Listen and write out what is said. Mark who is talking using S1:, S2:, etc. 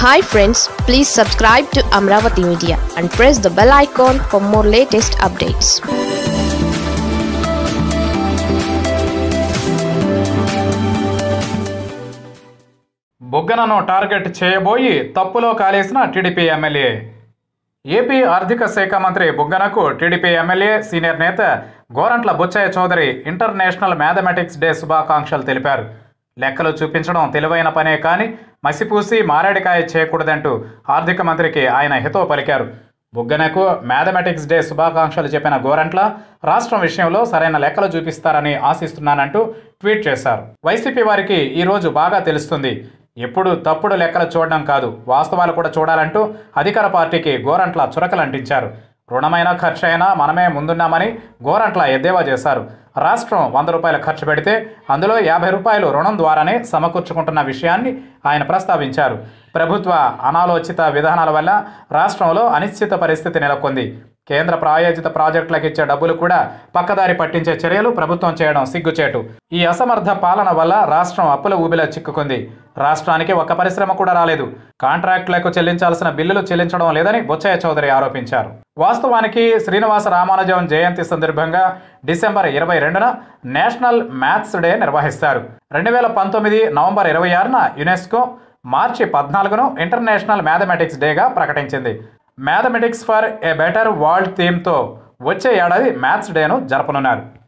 S1: hi friends please subscribe to Amaravati media and press the bell icon for more latest updates
S2: బుగ్గనను target చేయబోయి తప్పులో కాలేసిన TDP MLA AP ఆర్థిక శాఖ మంత్రి బుగ్గనకు టీడీపీ ఎమ్మెల్యే సీనియర్ నేత Gorantla Butchaiah Chowdary international mathematics day శుభాకాంక్షలు తెలిపారు లెక్కలు చూపించడం తెలివైన పనే కానీ మసిపూసి మారేడికాయ చేయకూడదంటూ ఆర్థిక మంత్రికి ఆయన హితవు పలికారు బుగ్గనకు మ్యాథమెటిక్స్ డే శుభాకాంక్షలు చెప్పిన గోరంట్ల రాష్ట్రం విషయంలో సరైన లెక్కలు చూపిస్తారని ఆశిస్తున్నానంటూ ట్వీట్ చేశారు వైసీపీ వారికి ఈరోజు బాగా తెలుస్తుంది ఎప్పుడు తప్పుడు లెక్కలు చూడడం కాదు వాస్తవాలు కూడా చూడాలంటూ అధికార పార్టీకి గోరంట్ల చురకలు అంటించారు రుణమైన ఖర్చు అయినా మనమే ముందున్నామని గోరంట్ల ఎద్దేవా చేశారు రాష్ట్రం వంద రూపాయలు ఖర్చు పెడితే అందులో యాభై రూపాయలు రుణం ద్వారానే సమకూర్చుకుంటున్న విషయాన్ని ఆయన ప్రస్తావించారు ప్రభుత్వ అనాలోచిత విధానాల వల్ల రాష్ట్రంలో అనిశ్చిత పరిస్థితి నెలకొంది కేంద్ర ప్రాయోజిత ప్రాజెక్టులకు ఇచ్చే డబ్బులు కూడా పక్కదారి పట్టించే చర్యలు ప్రభుత్వం చేయడం సిగ్గుచేటు ఈ అసమర్థ పాలన వల్ల రాష్ట్రం అప్పుల ఊబిలో చిక్కుకుంది రాష్ట్రానికి ఒక్క పరిశ్రమ కూడా రాలేదు కాంట్రాక్టులకు చెల్లించాల్సిన బిల్లులు చెల్లించడం లేదని బొచ్చయ్య చౌదరి ఆరోపించారు వాస్తవానికి శ్రీనివాస రామానుజం జయంతి సందర్భంగా డిసెంబర్ ఇరవై రెండున నేషనల్ మ్యాథ్స్ డే నిర్వహిస్తారు రెండు వేల పంతొమ్మిది నవంబర్ ఇరవై ఆరున యునెస్కో మార్చి పద్నాలుగును ఇంటర్నేషనల్ మ్యాథమెటిక్స్ డేగా ప్రకటించింది mathematics for a better world థీమ్తో వచ్చే ఏడాది మ్యాథ్స్ డేను జరపనున్నారు